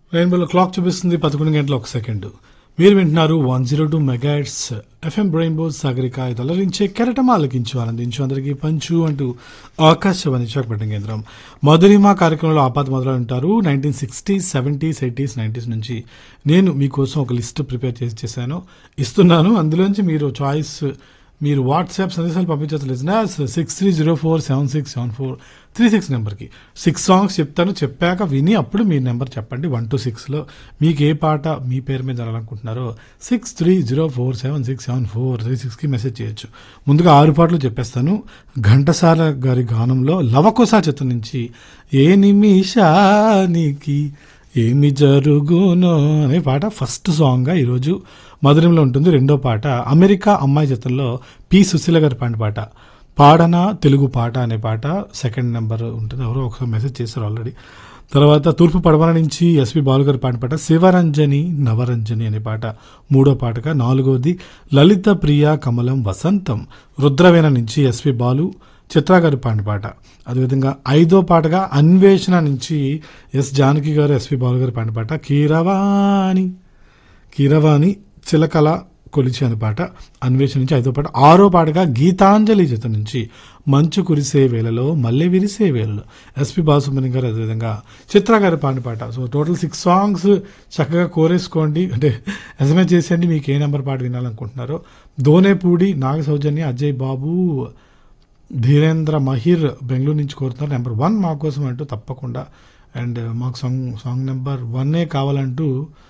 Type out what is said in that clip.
రెయిన్బోలో clock చూపిస్తుంది పదకొండు గంటల ఒక సెకండ్ మీరు వింటున్నారు one zero two megahertz FM Rainbow Sagarika ఇది అలరించే కెరటం ఆలకించు ఆనందించు అందరికీ పంచు అంటూ ఆకాశవాణి విశాఖపట్నం కేంద్రం మధురిమా కార్యక్రమంలో ఆపాత మొదలు ఉంటారు nineteen sixties seventies eighties nineties నుంచి నేను మీకోసం ఒక లిస్ట్ ప్రిపేర్ చేసి చేశాను ఇస్తున్నాను అందులోంచి మీరు చాయిస్ మీరు వాట్సాప్ సందేశాలు పంపించవచ్చు listeners six three zero four seven six seven four three six నెంబర్కి సిక్స్ సాంగ్స్ చెప్తాను చెప్పాక విని అప్పుడు మీ నెంబర్ చెప్పండి వన్ టు సిక్స్లో మీకు ఏ పాట మీ పేరు మీద జరగాలనుకుంటున్నారో six three zero four seven six seven four three సిక్స్కి మెసేజ్ చేయొచ్చు ముందుగా ఆరు పాటలు చెప్పేస్తాను ఘంటసాల గారి గానంలో లవకోసా చిత్రం నుంచి ఏ నిమిషానికి ఏమి జరుగునో అనే పాట ఫస్ట్ సాంగ్గా ఈరోజు మధురంలో ఉంటుంది రెండో పాట అమెరికా అమ్మాయి చిత్రంలో పి సుశీల గారి పాడిన పాట పాడన తెలుగు పాట అనే పాట సెకండ్ నెంబర్ ఉంటుంది ఎవరో ఒకసారి మెసేజ్ చేశారు ఆల్రెడీ తర్వాత తూర్పు పడమర నుంచి ఎస్పి బాలు గారి పాడిన పాట శివరంజని నవరంజని అనే పాట మూడో పాటగా నాలుగోది లలిత ప్రియ కమలం వసంతం రుద్రవేణ నుంచి ఎస్పి బాలు చిత్రా గారి పాడిన పాట అదేవిధంగా ఐదో పాటగా అన్వేషణ నుంచి ఎస్ జానకి గారు ఎస్పి బాలు గారి పాడిన పాట కీరవాణి కీరవాణి చిలకల కొలిచి అనే పాట అన్వేషణ నుంచి ఐదో పాట ఆరో పాటగా గీతాంజలి చిత్రం నుంచి మంచు కురిసే వేళలో మల్లె విరిసే వేళలో ఎస్పి బాలసుబ్రహ్మణ్యం గారు అదేవిధంగా చిత్ర గారి పాడిన పాట సో టోటల్ సిక్స్ సాంగ్స్ చక్కగా కోరేసుకోండి అంటే ఎస్ఎంఎస్ చేసేయండి మీకు ఏ నెంబర్ పాట వినాలనుకుంటున్నారో దోనేపూడి నాగ సౌజన్య అజయ్ బాబు ధీరేంద్ర మహిర్ బెంగళూరు నుంచి కోరుతున్నారు నెంబర్ వన్ మా కోసం అంటూ తప్పకుండా అండ్ మాకు సాంగ్ సాంగ్ నెంబర్ వన్నే కావాలంటూ